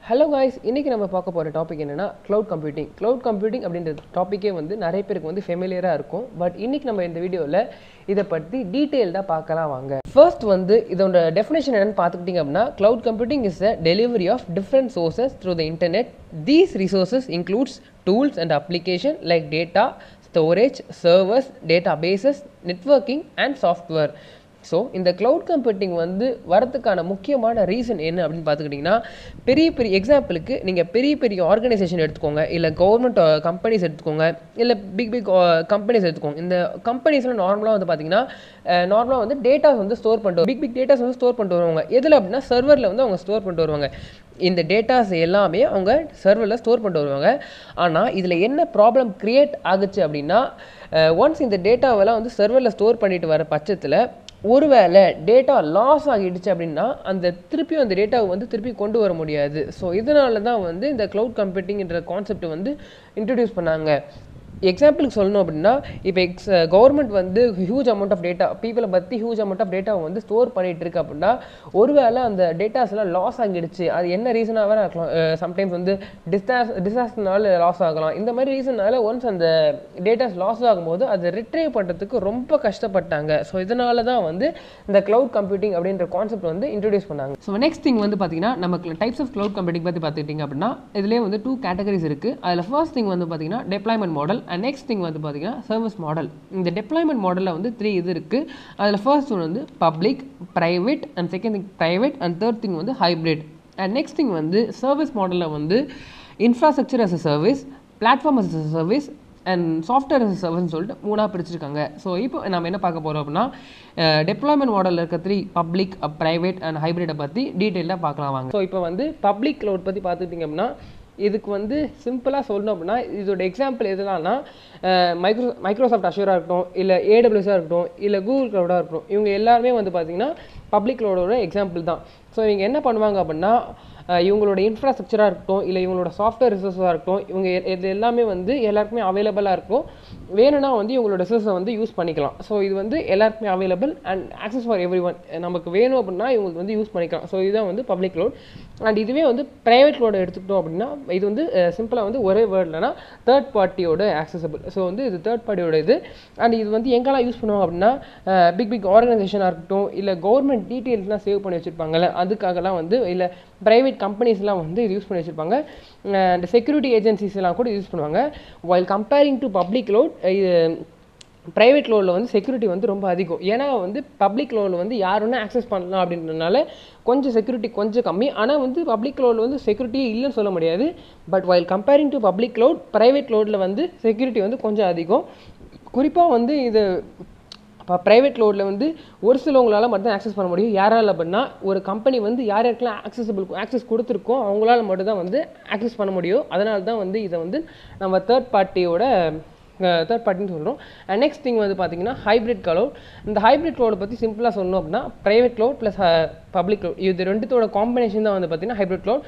hello guys இன்றைக்கி நம்ம பார்க்க போகிற டாபிக் என்னென்னா க்ளவுட் கம்ப்யூட்டிங் க்ளவுட் கம்ப்யூட்டிங் அப்படின்ற டாப்பிக்கே வந்து நிறைய பேருக்கு வந்து ஃபெமிலியராக இருக்கும் பட் இன்றைக்கி நம்ம இந்த வீடியோவில் இதை பற்றி டீட்டெயில்டாக பார்க்கலாம் வாங்க ஃபர்ஸ்ட் வந்து இதோட டெஃபினேஷன் என்னன்னு பார்த்துக்கிட்டிங்க அப்படின்னா cloud computing is a delivery of different sources through the internet these resources includes tools and application like data storage servers data bases networking and software so இந்த க்ளவுட் கம்ப்யூட்டிங் வந்து வரதுக்கான முக்கியமான reason என்ன அப்படின்னு பார்த்துக்கிட்டிங்கன்னா பெரிய பெரிய எக்ஸாம்பிளுக்கு நீங்கள் பெரிய பெரிய ஆர்கனைசேஷன் எடுத்துக்கோங்க இல்லை கவர்மெண்ட் கம்பெனிஸ் எடுத்துக்கோங்க இல்லை பிக் பிக் கம்பெனிஸ் எடுத்துக்கோங்க இந்த கம்பெனிஸ்லாம் நார்மலாக வந்து பார்த்தீங்கன்னா நார்மலாக வந்து டேட்டாஸ் வந்து ஸ்டோர் பண்ணிட்டு பிக் பிக் டேட்டாஸ் வந்து ஸ்டோர் பண்ணிட்டு வருவாங்க எதில் அப்படின்னா சர்வரில் வந்து அவங்க ஸ்டோர் பண்ணிட்டு வருவாங்க இந்த டேட்டாஸ் எல்லாமே அவங்க சர்வரில் ஸ்டோர் பண்ணிட்டு வருவாங்க ஆனால் இதில் என்ன ப்ராப்ளம் க்ரியேட் ஆகுச்சு அப்படின்னா ஒன்ஸ் இந்த டேட்டாவெல்லாம் வந்து சர்வரில் ஸ்டோர் பண்ணிட்டு வர பட்சத்தில் ஒருவேளை டேட்டா லாஸ் ஆகிடுச்சு அப்படின்னா அந்த திருப்பியும் அந்த டேட்டாவை வந்து திருப்பி கொண்டு வர முடியாது ஸோ இதனால தான் வந்து இந்த க்ளவுட் கம்ப்யூட்டிங்ன்ற கான்செப்ட் வந்து இன்ட்ரடியூஸ் பண்ணாங்க எக்ஸாம்பிளுக்கு சொல்லணும் அப்படின்னா இப்போ எக்ஸ் கவர்மெண்ட் வந்து ஹியூஜ் அமௌண்ட் ஆஃப் டேட்டா பீப்புளை பற்றி ஹியூஜ் அமௌண்ட் ஆஃப் டேட்டாவை வந்து ஸ்டோர் பண்ணிட்டு இருக்கு அப்படின்னா ஒருவேளை அந்த டேட்டாஸ்லாம் லாஸ் ஆகிடுச்சு அது என்ன ரீசனாக வேறு இருக்கலாம் சம்டைம்ஸ் வந்து டிசாஸ் டிசாஸ்டர்னால லாஸ் ஆகலாம் இந்த மாதிரி ரீசனால ஒன்ஸ் அந்த டேட்டாஸ் லாஸ் ஆகும்போது அதை ரிட்ரைவ் பண்ணுறதுக்கு ரொம்ப கஷ்டப்பட்டாங்க ஸோ இதனால தான் வந்து இந்த க்ளவுட் கம்ப்யூட்டிங் அப்படின்ற கான்செப்ட் வந்து இன்ட்ரடியூஸ் பண்ணாங்க ஸோ நெக்ஸ்ட் திங் வந்து பார்த்தீங்கன்னா நம்ம டைப்ஸ் ஆஃப் க்ளவுட் கம்ப்யூட்டிங் பற்றி பார்த்துக்கிட்டிங்க அப்படின்னா இதுலேயே வந்து டூ கேட்டகரிஸ் இருக்குது அதில் ஃபர்ஸ்ட் திங் வந்து பார்த்தீங்கன்னா deployment model and next thing வந்து பார்த்தீங்கன்னா சர்வீஸ் மாடல் இந்த டெப்ளாய்மெண்ட் மாடலில் வந்து த்ரீ இது இருக்குது அதில் ஃபர்ஸ்ட் ஒன் வந்து public private and second thing private and third thing வந்து ஹைப்ரிட் அண்ட் நெக்ஸ்ட் திங் வந்து சர்வீஸ் மாடலில் வந்து infrastructure as a service platform as a service and software as சர்வீஸ்னு சொல்லிட்டு மூணாக பிரிச்சிருக்காங்க ஸோ இப்போ நம்ம என்ன பார்க்க போகிறோம் அப்படின்னா டெப்ளாய்மெண்ட் மாடலில் இருக்க த்ரீ பப்ளிக் ப்ரைவேட் அண்ட் ஹைப்ரிட்டை பற்றி டீட்டெயிலாக பார்க்கலாம் வாங்க ஸோ இப்போ வந்து பப்ளிக் க்ளவுட் பற்றி பார்த்துக்கிட்டிங்க அப்படின்னா இதுக்கு வந்து சிம்பிளாக சொல்லணும் அப்படின்னா இதோட எக்ஸாம்பிள் எதுலாம்னா மைக்ரோ மைக்ரோசாஃப்ட் அஷூராக இருக்கட்டும் இல்லை ஏடபிள்யூஸாக இருக்கட்டும் இல்லை கூகுள் க்ளவுடாக இருக்கட்டும் இவங்க எல்லாருமே வந்து பார்த்திங்கன்னா பப்ளிக் க்ளவுடோட எக்ஸாம்பிள் தான் ஸோ இவங்க என்ன பண்ணுவாங்க அப்படின்னா இவங்களோட இன்ஃப்ராஸ்ட்ரக்சராக இருக்கட்டும் இல்லை இவங்களோட சாஃப்ட்வேர் ரிசோர்ஸாக இருக்கட்டும் இவங்க இது எல்லாமே வந்து எல்லாருக்குமே அவைலபிளாக இருக்கும் வேணும்னா வந்து இவங்களோட ரிசோர்ஸை வந்து யூஸ் பண்ணிக்கலாம் ஸோ இது வந்து எல்லாருக்குமே available and access for everyone நமக்கு வேணும் அப்படின்னா இவங்களுக்கு வந்து யூஸ் பண்ணிக்கலாம் ஸோ இதுதான் வந்து பப்ளிக் க்ளவுட் அண்ட் இதுவே வந்து ப்ரைவேட் க்ளவுட் எடுத்துக்கிட்டோம் அப்படின்னா இது வந்து சிம்பிளாக வந்து ஒரே வேர்ட்லனா தேர்ட் பார்ட்டியோட ஆக்சசபிள் ஸோ வந்து இது தேர்ட் பார்ட்டியோட இது அண்ட் இது வந்து எங்கெல்லாம் யூஸ் பண்ணுவாங்க அப்படின்னா பிக் பிக் ஆர்கனைசேஷனாக இருக்கட்டும் இல்லை கவர்மெண்ட் டீட்டெயில்ஸ்லாம் சேவ் பண்ணி வச்சுருப்பாங்கல்ல அதுக்காகலாம் வந்து இல்லை ப்ரைவேட் கம்பெனிஸ்லாம் வந்து இது யூஸ் பண்ணி வச்சுருப்பாங்க அண்ட் செக்யூரிட்டி ஏஜென்சிஸ்லாம் கூட யூஸ் பண்ணுவாங்க while comparing to public cloud இது ப்ரைவேட் லோனில் வந்து செக்யூரிட்டி வந்து ரொம்ப அதிகம் ஏன்னா வந்து பப்ளிக் லோனில் வந்து யார் வேணால் ஆக்சஸ் பண்ணலாம் அப்படின்றனால கொஞ்சம் செக்யூரிட்டி கொஞ்சம் கம்மி ஆனால் வந்து பப்ளிக் லோனில் வந்து செக்யூரிட்டியே இல்லைன்னு சொல்ல முடியாது but while comparing to public cloud private லோடில் வந்து செக்யூரிட்டி வந்து கொஞ்சம் அதிகம் குறிப்பாக வந்து இது இப்போ ப்ரைவேட் லோடில் வந்து ஒரு சிலவங்களால் மட்டும் ஆக்சஸ் பண்ண முடியும் யாரால் அப்படின்னா ஒரு கம்பெனி வந்து யார் யாருக்கெல்லாம் ஆக்சசபிள் ஆக்சஸ் கொடுத்துருக்கோ அவங்களால மட்டும் தான் வந்து ஆக்சஸ் பண்ண முடியும் அதனால தான் வந்து இதை வந்து நம்ம தேர்ட் பார்ட்டியோட தேர்ட் பார்ட்டின்னு சொல்கிறோம் அண்ட் நெக்ஸ்ட் திங் வந்து பார்த்தீங்கன்னா ஹைப்ரிட் க்ளவுட் இந்த ஹைப்ரிட் க்ளவுடை பற்றி சிம்பிளாக சொல்லணும் அப்படின்னா private cloud plus public cloud இது ரெண்டுத்தோட காம்பினேஷன் தான் வந்து பார்த்தீங்கன்னா ஹைப்ரிட் க்ளவுட்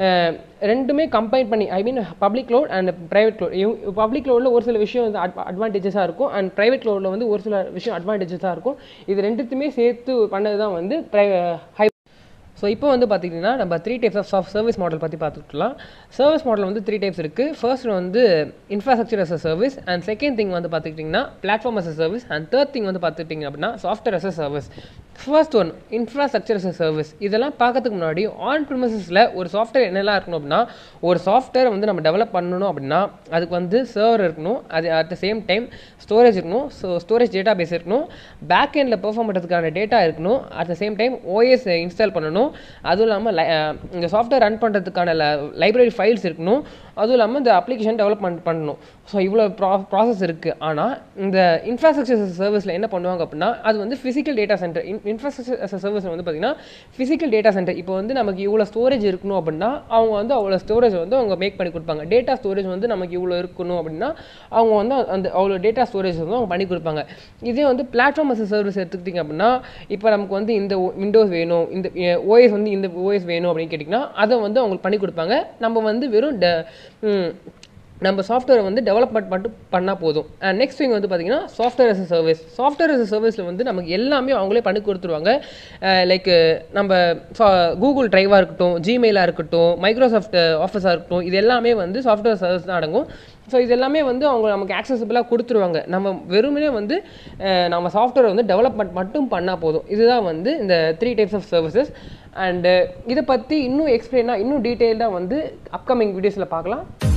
ரெண்டுமே கம்பைன் பண்ணி I mean public cloud and private cloud இவங்க பப்ளிக் க்ளவுடில் ஒரு சில விஷயம் வந்து அட்வான்டேஜஸாக இருக்கும் அண்ட் ப்ரைவேட் க்ளவுடில் வந்து ஒரு சில விஷயம் அட்வான்டேஜஸாக இருக்கும் இது ரெண்டுத்துமே சேர்த்து பண்ணது தான் வந்து ப்ரை ஹை ஸோ இப்போ வந்து பார்த்திங்கன்னா நம்ம three types of soft service model பற்றி பார்த்துக்கலாம் சர்வீஸ் மாடல் வந்து த்ரீ டைப்ஸ் இருக்குது ஃபர்ஸ்ட் வந்து infrastructure as a service and second thing வந்து பார்த்துக்கிட்டிங்கன்னா platform as a service and third thing வந்து பார்த்துக்கிட்டிங்க அப்படின்னா software as a service first one infrastructure as a service இதெல்லாம் பார்க்கறதுக்கு முன்னாடி ஆன் ப்ரிமசஸில் ஒரு சாஃப்ட்வேர் என்னெல்லாம் இருக்கணும் அப்படின்னா ஒரு சாஃப்ட்வேர் வந்து நம்ம டெவலப் பண்ணணும் அப்படின்னா அதுக்கு வந்து சர்வர் இருக்கணும் அது at the same time storage இருக்கணும் ஸோ ஸ்டோரேஜ் டேட்டா பேஸ் இருக்கணும் பேக் எண்டில் பெர்ஃபார்ம் பண்ணுறதுக்கான டேட்டா இருக்கணும் at the same time OS install பண்ணணும் அதுவும் இல்லாமல் இந்த சாஃப்ட்வேர் ரன் பண்ணுறதுக்கான லைப்ரரி ஃபைல்ஸ் இருக்கணும் அதுவும் இல்லாமல் இந்த அப்ளிகேஷன் டெவலப்மெண்ட் பண்ணணும் ஸோ இவ்வளோ ப்ரா ப்ராசஸ் இருக்குது ஆனால் இந்த இன்ஃப்ராஸ்ட்ரக்சர் சர்வீஸில் என்ன பண்ணுவாங்க அப்படின்னா அது வந்து ஃபிசிக்கல் டேட்டா சென்டர் இன்ஃப்ராஸ்ட்ரக்சர் சர்வீஸில் வந்து பார்த்திங்கன்னா ஃபிசிக்கல் டேட்டா சென்டர் இப்போ வந்து நமக்கு இவ்வளோ ஸ்டோரேஜ் இருக்கணும் அப்படின்னா அவங்க வந்து அவ்வளோ ஸ்டோரேஜ் வந்து அவங்க மேக் பண்ணி கொடுப்பாங்க டேட்டா ஸ்டோரேஜ் வந்து நமக்கு இவ்வளோ இருக்கணும் அப்படின்னா அவங்க வந்து அந்த அவ்வளோ டேட்டா ஸ்டோரேஜ் வந்து அவங்க பண்ணி கொடுப்பாங்க இதே வந்து பிளாட்ஃபார்ம் அஸ் சர்வீஸ் எடுத்துக்கிட்டிங்க அப்படின்னா இப்போ நமக்கு வந்து இந்த விண்டோஸ் வேணும் இந்த ஓஎஸ் வந்து இந்த ஓஎஸ் வேணும் அப்படின்னு கேட்டிங்கன்னா அதை வந்து அவங்களுக்கு பண்ணி கொடுப்பாங்க நம்ம வந்து வெறும் நம்ம சாஃப்ட்வேரை வந்து டெவலப்மெண்ட் மட்டும் பண்ணால் போதும் அண்ட் நெக்ஸ்ட் திங் வந்து பார்த்தீங்கன்னா software as a service software as a சர்வீஸில் வந்து நமக்கு எல்லாமே அவங்களே பண்ணி கொடுத்துருவாங்க லைக் நம்ம கூகுள் ட்ரைவாக இருக்கட்டும் ஜிமெயிலாக இருக்கட்டும் மைக்ரோசாஃப்ட் ஆஃபீஸாக இருக்கட்டும் இது எல்லாமே வந்து சாஃப்ட்வேர் சர்வீஸ் தான் அடங்கும் ஸோ இது எல்லாமே வந்து அவங்க நமக்கு ஆக்சசபிளாக கொடுத்துருவாங்க நம்ம வெறுமனே வந்து அஹ், நம்ம சாஃப்ட்வேர் வந்து டெவலப்மெண்ட் மட்டும் பண்ணால் போதும் இதுதான் வந்து இந்த three types of services and இதை பற்றி இன்னும் எக்ஸ்பிளைனாக இன்னும் டீட்டெயில்டாக வந்து அப்கமிங் வீடியோஸில் பார்க்கலாம்